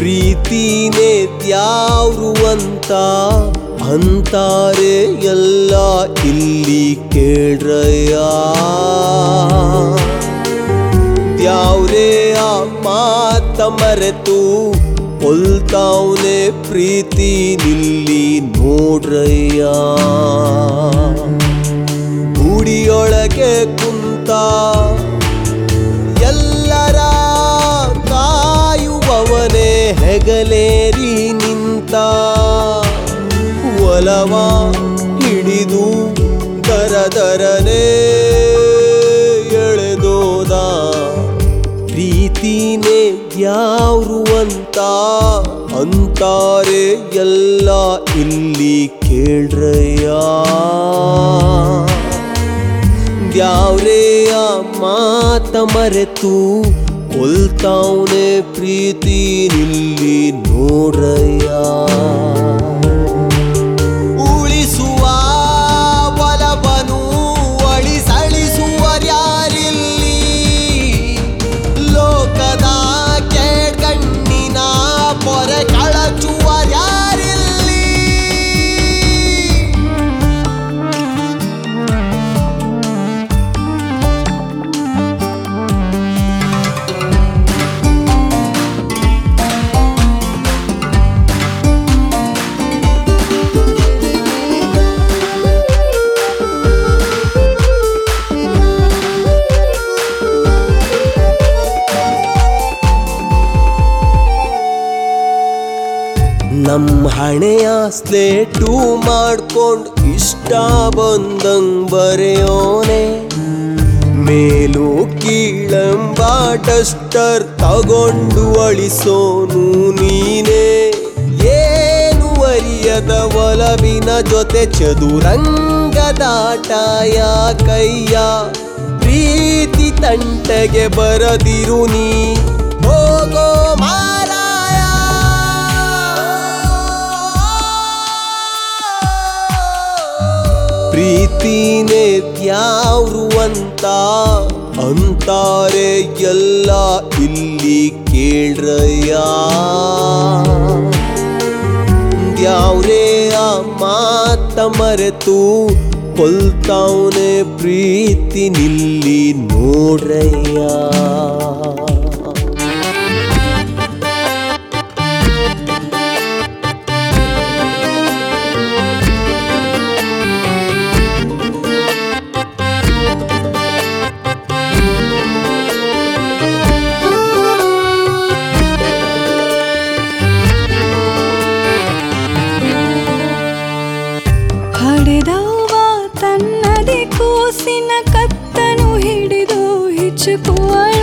ಪ್ರೀತಿನೇ ತ್ಯಾವ್ರು ಅಂತ ಅಂತಾರೆ ಎಲ್ಲ ಇಲ್ಲಿ ಕೇಳ್ರಯ್ಯ ದ್ಯಾವ್ರೇ ಆ ಮಾತ ಮರೆತು ಕೊಲ್ತಾವ್ನೆ ಪ್ರೀತಿ ನಿಲ್ಲಿ ನೋಡ್ರಯ್ಯ ಗುಡಿಯೊಳಗೆ ಕುಂತ ಎಲ್ಲರ ಕಾಯುವವನೇ ಹೆಗಲೇರಿ ನಿಂತ ಒಲವ ಹಿಡಿದು ದರ ದರನೇ ಎಳೆದೋದ ಪ್ರೀತಿನೇ ದ್ಯಾವ್ರು ಅಂತ ಅಂತಾರೆ ಎಲ್ಲ ಇಲ್ಲಿ ಕೇಳ್ರಯ್ಯ ದ್ಯಾವ್ರೇ ಆ ಮಾತ ಮರೆತು ಕೊಲ್ತಾವ್ನೆ ಪ್ರೀತಿ ನಿಲ್ಲಿ ನೋಡ್ರಯ್ಯ ಉಳಿಸುವ ಒಲವನು ಅಳಿಸಳಿಸುವರ್ಯಾರಿಲ್ಲಿ ಲೋಕದ ಕೇಳ್ಕಣ್ಣಿನ ಪೊರೆ ಕಳಚುವರ್ಯಾರಿಲ್ಲಿ ನಮ್ ಹಣೆಯ ಸ್ಲೇಟು ಮಾಡ್ಕೊಂಡ್ ಇಷ್ಟ ಬಂದಂಗ್ ಬರೆಯೋನೆ ಮೇಲು ಕೀಳಂಬ ಡಸ್ಟರ್ ತಗೊಂಡು ಅಳಿಸೋನು ನೀನೇ ಏನು ಅರಿಯದ ಒಲವಿನ ಜೊತೆ ಚದುರಂಗದಾಟಾಯ ಕೈಯ ಪ್ರೀತಿ ತಂಟೆಗೆ ಬರದಿರು ನೀ ಹೋಗೋ ಮಾರಾಯ ಪ್ರೀತಿನೇ ತ್ಯಾವ್ರು ಅಂತ ಅಂತಾರೆ ಎಲ್ಲ ಇಲ್ಲಿ ಕೇಳ್ರಯ್ಯ ದ್ಯಾವ್ರೇ ಆ ಮಾತ ಮರೆತು ಕೊಲ್ತಾವ್ನೆ ಪ್ರೀತಿ ನಿಲ್ಲಿ ನೋಡ್ರಯ್ಯ ಹಡೆದವ್ವ ತನ್ನದಿ ಕೂಸಿನ ಕತ್ತನು ಹಿಡಿದು ಹಿಚ್ಚುಕುವಳ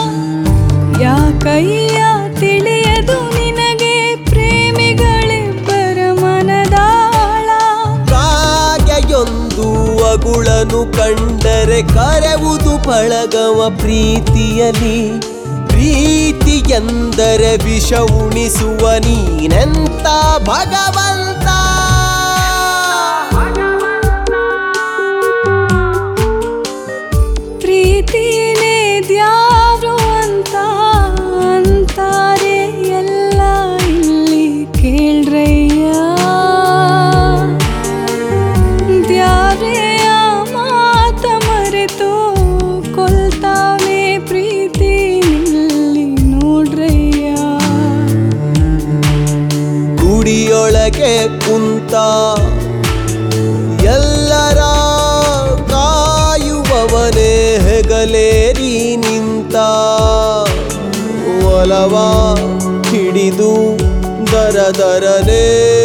ಯಾಕಯ್ಯ ತಿಳಿಯದು ನಿನಗೆ ಪ್ರೇಮಿಗಳಿಬ್ಬರ ಮನದಾಳ ಕಾಗೆಯೊಂದು ಅಗುಳನು ಕಂಡರೆ ಕರೆವುದು ಪಳಗವ ಪ್ರೀತಿಯಲಿ ಪ್ರೀತಿ ಎಂದರೆ ವಿಷ ಉಣಿಸುವ ನೀನೆಂತ ಭಗವಂತ ಪ್ರೀತಿನೇ ದ್ಯಾವ್ರು ಅಂತ ಅಂತಾರೆ ಎಲ್ಲ ಇಲ್ಲಿ ಕೇಳ್ರಯ್ಯ ದ್ಯಾವ್ರೇ ಆ ಮಾತ ಮರೆತು ಕೊಲ್ತಾವೆ ಪ್ರೀತಿ ನಿಲ್ಲಿ ನೋಡ್ರಯ್ಯ ಗುಡಿಯೊಳಗೆ ಕುಂತ ಎಲ್ಲರ ಕಾಯುವವನೇ ಹೆಗಲೇರಿ ನಿಂತ ಒಲವ ಹಿಡಿದು ದರ ದರನೇ